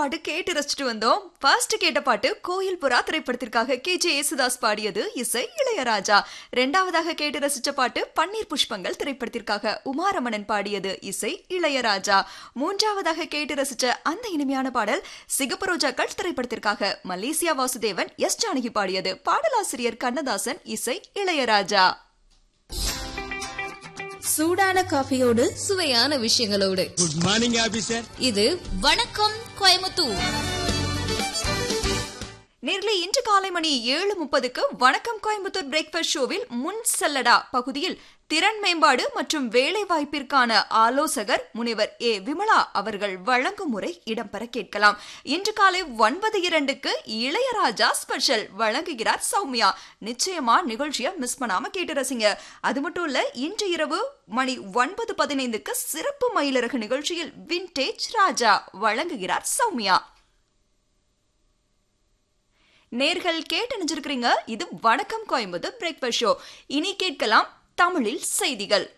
பாட்டு கேட்டு ரசிச்சுட்டு வந்தோம் ஃபர்ஸ்ட் கேட்ட பாட்டு கோயில் புறா திரைப்படத்திற்காக கே ஜே யேசுதாஸ் பாடியது இசை இளையராஜா ரெண்டாவதாக கேட்டு ரசிச்ச பாட்டு பன்னீர் புஷ்பங்கள் திரைப்படத்திற்காக உமாரமணன் பாடியது இசை இளையராஜா மூன்றாவதாக கேட்டு ரசிச்ச அந்த இனிமையான பாடல் சிகப்பு ரோஜாக்கள் திரைப்படத்திற்காக மலேசியா வாசுதேவன் எஸ் ஜானகி பாடியது பாடலாசிரியர் கண்ணதாசன் இசை இளையராஜா சூடான காஃபியோடு சுவையான விஷயங்களோடு குட் மார்னிங் ஆபீசர் இது வணக்கம் கோயமுத்தூர் நேர்ல இன்று காலை மணி ஏழு முப்பதுக்கு வணக்கம் கோயம்புத்தூர் பிரேக்ஃபாஸ்ட் ஷோவில் முன் செல்லடா பகுதியில் திறன் மேம்பாடு மற்றும் வேலை வாய்ப்பிற்கான ஆலோசகர் முனைவர் ஏ விமலா அவர்கள் வழங்கும் முறை இடம்பெற கேட்கலாம் இன்று காலை ஒன்பது இரண்டுக்கு இளையராஜா ஸ்பெஷல் வழங்குகிறார் சௌமியா நிச்சயமா நிகழ்ச்சியை மிஸ் பண்ணாம கேட்டு ரசிங்க அது மட்டும் இல்ல இன்று இரவு மணி ஒன்பது பதினைந்துக்கு சிறப்பு மயிலிறகு நிகழ்ச்சியில் வின்டேஜ் ராஜா வழங்குகிறார் சௌமியா நேர்கள் கேட்டு நினைச்சிருக்கிறீங்க இது வணக்கம் கோயம்புத்தூர் பிரேக்ஃபாஸ்ட் ஷோ இனி கேட்கலாம் தமிழில் செய்திகள்